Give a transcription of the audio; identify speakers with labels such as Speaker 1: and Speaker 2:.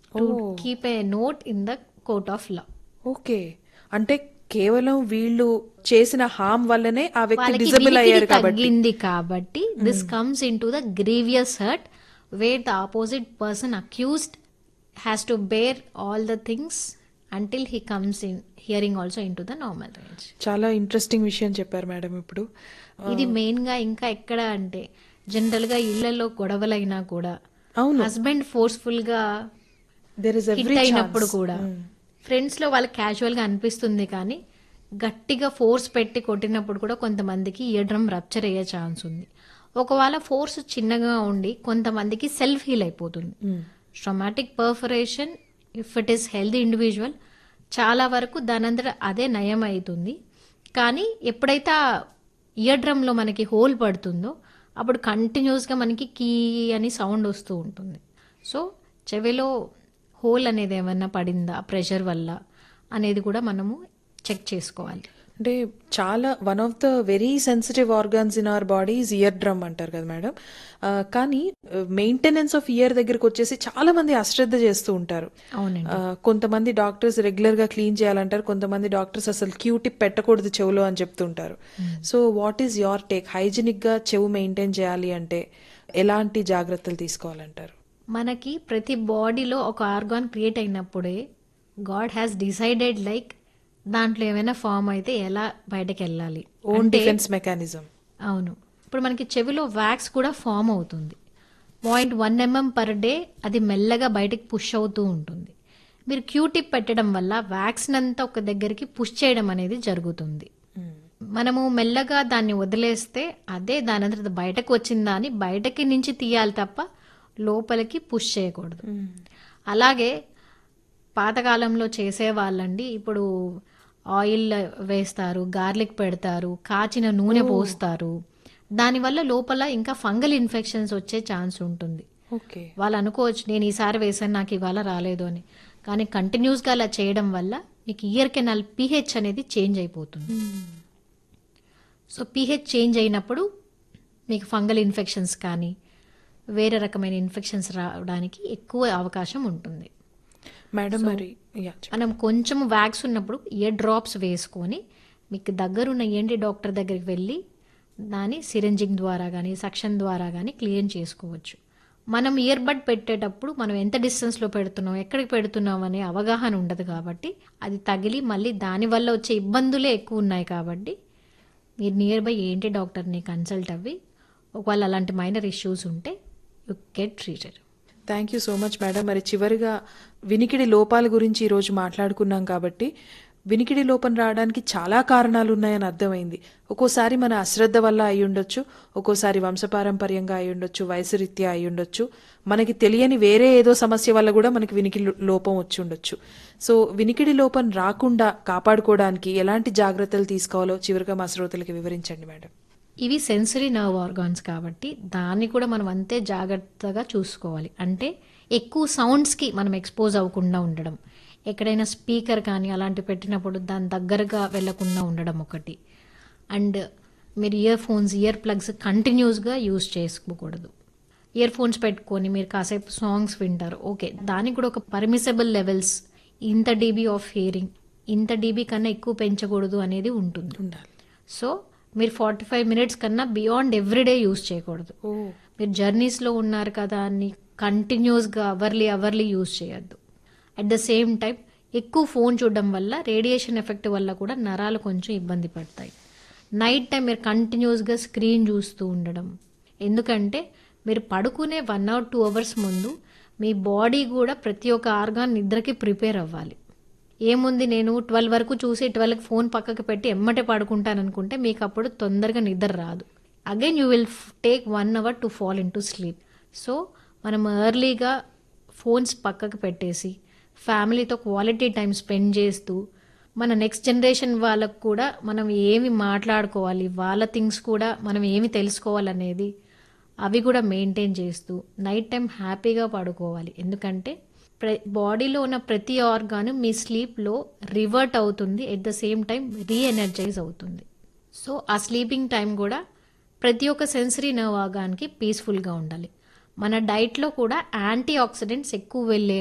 Speaker 1: To
Speaker 2: Oh.
Speaker 1: Keep a note in the court of law
Speaker 2: okay అంటే కేవలం వీళ్ళు చేసిన హామ్ వల్లనే ఆ వ్యక్తి
Speaker 1: వాళ్ళకి
Speaker 2: డిజబుల్
Speaker 1: వినికిడి
Speaker 2: అయ్యారు కాబట్టి
Speaker 1: తగ్గింది కాబట్టి this comes in to the grievous hurt where the opposite person accused has to bear all the things until he comes in hearing also in to the normal range
Speaker 2: చాలా ఇంట్రెస్టింగ్ విషయం చెప్పారు madam ఇప్పుడు
Speaker 1: ఇది main గా ఇంకా ఎక్కడ అంటే general గా ఇళ్లలో గొడవలైనా కూడా
Speaker 2: అవును
Speaker 1: హస్బెండ్ ఫోర్స్ఫుల్ గా
Speaker 2: దెర్ ఇస్
Speaker 1: హిట్
Speaker 2: ఎవ్రీ
Speaker 1: అయినప్పుడు కూడా ఫ్రెండ్స్ లో వాళ్ళకి క్యాజువల్ గా అనిపిస్తుంది కానీ గట్టిగా ఫోర్స్ పెట్టి కొట్టినప్పుడు కూడా కొంతమందికి ఇయర్ డ్రమ్ రప్చర్ అయ్యే ఛాన్స్ ఉంది ఒకవేళ ఫోర్స్ చిన్నగా ఉండి కొంతమందికి సెల్ఫ్ హీల్ అయిపోతుంది traumatic perforation if it is healthy individual చాలా వరకు దానంతట అదే నయం అవుతుంది కానీ ఎప్పుడైతే ఆ ఇయర్ డ్రమ్లో మనకి హోల్ పడుతుందో అప్పుడు కంటిన్యూస్గా మనకి కీ అని సౌండ్ వస్తూ ఉంటుంది సో చెవిలో హోల్ అనేది ఏమన్నా పడిందా ప్రెషర్ వల్ల అనేది కూడా మనము చెక్ చేసుకోవాలి
Speaker 2: అంటే చాలా one of the very sensitive organs in our body is ear drum అంటారు కదా మేడం ఆ, కానీ మెయింటెనెన్స్ ఆఫ్ ఇయర్ దగ్గరకు వచ్చేసి చాలా మంది అశ్రద్ధ చేస్తూ ఉంటారు
Speaker 1: అవునండి
Speaker 2: ఆ, కొంతమంది డాక్టర్స్ రెగ్యులర్ గా క్లీన్ చేయాలంటారు కొంతమంది డాక్టర్స్ అసలు క్యూటిప్ పెట్టకూడదు చెవులో అని చెప్తుంటారు so what is your take hygienic గా చెవు మెయింటైన్ చేయాలి అంటే ఎలాంటి జాగ్రత్తలు తీసుకోవాలంటారు
Speaker 1: మనకి ప్రతి బాడీలో ఒక ఆర్గాన్ క్రియేట్ అయినప్పుడే గాడ్ హ్యాస్ డిసైడెడ్ లైక్ దాంట్లో ఏమైనా ఫామ్ అయితే ఎలా బయటకు వెళ్ళాలి
Speaker 2: ఓన్ డిఫెన్స్ మెకానిజం
Speaker 1: అవును ఇప్పుడు మనకి చెవిలో వ్యాక్స్ కూడా ఫామ్ అవుతుంది point one mm per day అది మెల్లగా బయటకు పుష్ అవుతూ ఉంటుంది మీరు క్యూటిప్ పెట్టడం వల్ల వ్యాక్స్ అంతా ఒక దగ్గరికి పుష్ చేయడం అనేది జరుగుతుంది మనము మెల్లగా దాన్ని వదిలేస్తే అదే దాని అంతట బయటకు వచ్చిందా అని బయటకి నుంచి తీయాలి తప్ప లోపలికి పుష్ చేయకూడదు అలాగే పాతకాలంలో చేసే వాళ్ళండి ఇప్పుడు ఆయిల్ వేస్తారు గార్లిక్ పెడతారు కాచిన నూనె పోస్తారు దానివల్ల లోపల ఇంకా ఫంగల్ ఇన్ఫెక్షన్స్ వచ్చే ఛాన్స్ ఉంటుంది
Speaker 2: ఓకే
Speaker 1: వాళ్ళు అనుకోవచ్చు నేను ఈసారి వేసాను నాకు ఇవాళ రాలేదు అని కానీ కంటిన్యూస్గా అలా చేయడం వల్ల మీకు ఇయర్ కెనాల్ పీహెచ్ అనేది చేంజ్ అయిపోతుంది సో పీహెచ్ చేంజ్ అయినప్పుడు మీకు ఫంగల్ ఇన్ఫెక్షన్స్ కానీ వేరే రకమైన ఇన్ఫెక్షన్స్ రావడానికి ఎక్కువ అవకాశం ఉంటుంది
Speaker 2: మేడం మరి యా
Speaker 1: మనం కొంచెం వ్యాక్స్ ఉన్నప్పుడు ఇయర్ డ్రాప్స్ వేసుకొని మీకు దగ్గరున్న ఏంటి డాక్టర్ దగ్గరికి వెళ్ళి దాన్ని సిరంజింగ్ ద్వారా కానీ సక్షన్ ద్వారా కానీ క్లియర్ చేసుకోవచ్చు మనం ఇయర్ బడ్ పెట్టేటప్పుడు మనం ఎంత డిస్టెన్స్లో పెడుతున్నాం ఎక్కడికి పెడుతున్నాం అనే అవగాహన ఉండదు కాబట్టి అది తగిలి మళ్ళీ దానివల్ల వచ్చే ఇబ్బందులే ఎక్కువ ఉన్నాయి కాబట్టి మీరు నియర్ బై ఏంటి డాక్టర్ని కన్సల్ట్ అవ్వి ఒకవేళ అలాంటి మైనర్ ఇష్యూస్ ఉంటే you get treated
Speaker 2: thank you so much madam మరి చివరిగా వినికిడి లోపాల గురించి ఈరోజు మాట్లాడుకున్నాం కాబట్టి వినికిడి లోపం రావడానికి చాలా కారణాలు ఉన్నాయని అర్థమైంది ఒక్కోసారి మన అశ్రద్ధ వల్ల అయి ఉండొచ్చు ఒక్కోసారి వంశపారంపర్యంగా అయి ఉండొచ్చు వయసు రీత్యా అయి ఉండొచ్చు మనకి తెలియని వేరే ఏదో సమస్య వల్ల కూడా మనకి వినికిడి లోపం వచ్చి ఉండొచ్చు సో వినికిడి లోపం రాకుండా కాపాడుకోవడానికి ఎలాంటి జాగ్రత్తలు తీసుకోవాలో చివరిగా మా శ్రోతలకి వివరించండి మేడం
Speaker 1: ఇవి సెన్సరీ నర్వ్ ఆర్గాన్స్ కాబట్టి దాన్ని కూడా మనం అంతే జాగ్రత్తగా చూసుకోవాలి అంటే ఎక్కువ సౌండ్స్కి మనం ఎక్స్పోజ్ అవ్వకుండా ఉండడం ఎక్కడైనా స్పీకర్ కానీ అలాంటి పెట్టినప్పుడు దాని దగ్గరగా వెళ్లకుండా ఉండడం ఒకటి అండ్ మీరు ఇయర్ ఫోన్స్ ఇయర్ ప్లగ్స్ కంటిన్యూస్గా యూజ్ చేసుకోకూడదు ఇయర్ ఫోన్స్ పెట్టుకొని మీరు కాసేపు సాంగ్స్ వింటారు ఓకే దానికి కూడా ఒక పర్మిసబుల్ లెవెల్స్ ఇంత డీబీ ఆఫ్ హియరింగ్ ఇంత డీబీ కన్నా ఎక్కువ పెంచకూడదు అనేది ఉంటుంది
Speaker 2: ఉండాలి
Speaker 1: సో మీరు ఫార్టీ ఫైవ్ మినిట్స్ కన్నా బియాండ్ ఎవ్రీడే యూస్ చేయకూడదు
Speaker 2: ఓ
Speaker 1: మీరు జర్నీస్లో ఉన్నారు కదా అని కంటిన్యూస్గా అవర్లీ అవర్లీ యూస్ చేయొద్దు అట్ ద సేమ్ టైం ఎక్కువ ఫోన్ చూడడం వల్ల రేడియేషన్ ఎఫెక్ట్ వల్ల కూడా నరాలు కొంచెం ఇబ్బంది పడతాయి నైట్ టైం మీరు కంటిన్యూస్గా స్క్రీన్ చూస్తూ ఉండడం ఎందుకంటే మీరు పడుకునే వన్ అవర్ టూ అవర్స్ ముందు మీ బాడీ కూడా ప్రతి ఒక్క ఆర్గాన్ నిద్రకి ప్రిపేర్ అవ్వాలి ఏముంది నేను ట్వెల్వ్ వరకు చూసి ట్వెల్వ్కి ఫోన్ పక్కకి పెట్టి ఎమ్మటే పడుకుంటాను అనుకుంటే మీకు అప్పుడు తొందరగా నిద్ర రాదు again you will take one hour to fall in to sleep so మనం ఎర్లీగా ఫోన్స్ పక్కకు పెట్టేసి ఫ్యామిలీతో క్వాలిటీ టైం స్పెండ్ చేస్తూ మన నెక్స్ట్ జనరేషన్ వాళ్ళకు కూడా మనం ఏమి మాట్లాడుకోవాలి వాళ్ళ థింగ్స్ కూడా మనం ఏమి తెలుసుకోవాలనేది అవి కూడా మెయింటైన్ చేస్తూ నైట్ టైం హ్యాపీగా పడుకోవాలి ఎందుకంటే ప్ర బాడీలో ఉన్న ప్రతి ఆర్గాన్ మీ స్లీప్లో రివర్ట్ అవుతుంది at the same time reenergise అవుతుంది సో ఆ స్లీపింగ్ టైం కూడా ప్రతి ఒక్క సెన్సరీ నర్వ్ ఆర్గాన్కి పీస్ఫుల్గా ఉండాలి మన డైట్లో కూడా యాంటీ ఆక్సిడెంట్స్ ఎక్కువ వెళ్ళే